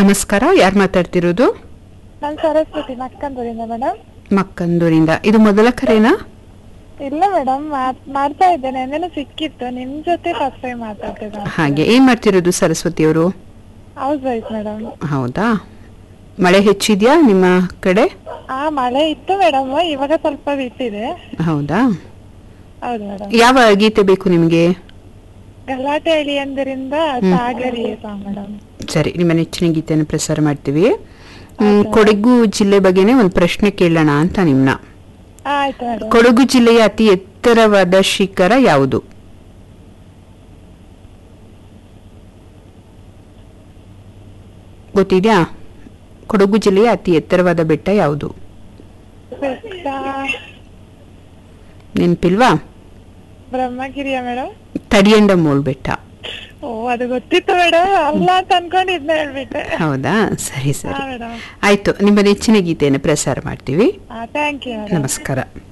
ನಮಸ್ಕಾರ ಯಾರು ಮಾತಾಡ್ತಿರೋದು ನಾನು ಸರಸ್ವತಿ ಮಕ್ಕಂದೂರಿಂದ ಮೇಡಮ್ ಮಕ್ಕಂದೂರಿಂದ ಇದು ಮೊದಲ ಕರೆನಾ ಇಲ್ಲ ಮೇಡಮ್ ಮಾಡ್ತಾ ಇದ್ದೇನೆ ನೆನ್ನೆನೂ ಸಿಕ್ಕಿತ್ತು ನಿಮ್ ಜೊತೆ ಫಸ್ಟ್ ಟೈಮ್ ಮಾತಾಡ್ತಿದ್ದೆ ಹಾಗೆ ಏನ್ ಮಾಡ್ತಿರೋದು ಸರಸ್ವತಿ ಅವರು ಹೌಸ್ ವೈಫ್ ಮೇಡಮ್ ಹೌದಾ ಮಳೆ ಹೆಚ್ಚಿದ್ಯಾ ನಿಮ್ಮ ಕಡೆ ಆ ಮಳೆ ಇತ್ತು ಮೇಡಮ್ ಇವಾಗ ಸ್ವಲ್ಪ ಬಿಟ್ಟಿದೆ ಹೌದಾ ಹೌದು ಮೇಡಮ್ ಯಾವ ಗೀತೆ ಬೇಕು ನಿಮಗೆ ಗಲಾಟೆ ಎಳಿ ಅಂದರಿಂದ ಸಾಗರಿ ಸಾಂಗ್ ಮೇಡಮ್ ಸರಿ ನಿಮ್ಮ ನೆಚ್ಚಿನ ಗೀತೆಯನ್ನು ಪ್ರಸಾರ ಮಾಡ್ತೀವಿ ಹ್ಮ್, ಕೊಡಗು ಜಿಲ್ಲೆ ಬಗ್ಗೆನೇ ಒಂದು ಪ್ರಶ್ನೆ ಕೇಳೋಣ ಅಂತ ನಿಮ್ನ ಆಯ್ತು ಮೇಡಮ್ ಕೊಡಗು ಜಿಲ್ಲೆಯ ಅತಿ ಎತ್ತರವಾದ ಶಿಖರ ಯಾವುದು ಗೊತ್ತಿದ್ಯಾ ಕೊಡಗು ಜಿಲ್ಲೆಯ ಅತಿ ಎತ್ತರವಾದ ಬೆಟ್ಟ ಯಾವುದು ಬೆಟ್ಟ ನೆನ್ಪಿಲ್ವಾ ಬ್ರಹ್ಮಗಿರಿಯ ಮೇಡಮ್ ತಡಿಯಂಡ ಮೂಲ್ ಬೆಟ್ಟ ಓ ಅದು ಗೊತ್ತಿತ್ತು ಮೇಡಮ್ ಅಲ್ಲ ಅಂತ ಅನ್ಕೊಂಡಿದ್ನ ಹೇಳ್ಬಿಟ್ಟೆ ಹೌದಾ ಸರಿ ಹಾ ಸರಿ ಮೇಡಮ್ ಆಯ್ತು ನಿಮ್ಮ ನೆಚ್ಚಿನ ಗೀತೆಯನ್ನು ಪ್ರಸಾರ ಮಾಡ್ತೀವಿ ಥ್ಯಾಂಕ್ ಯು ಮೇಡಮ್ ನಮಸ್ಕಾರ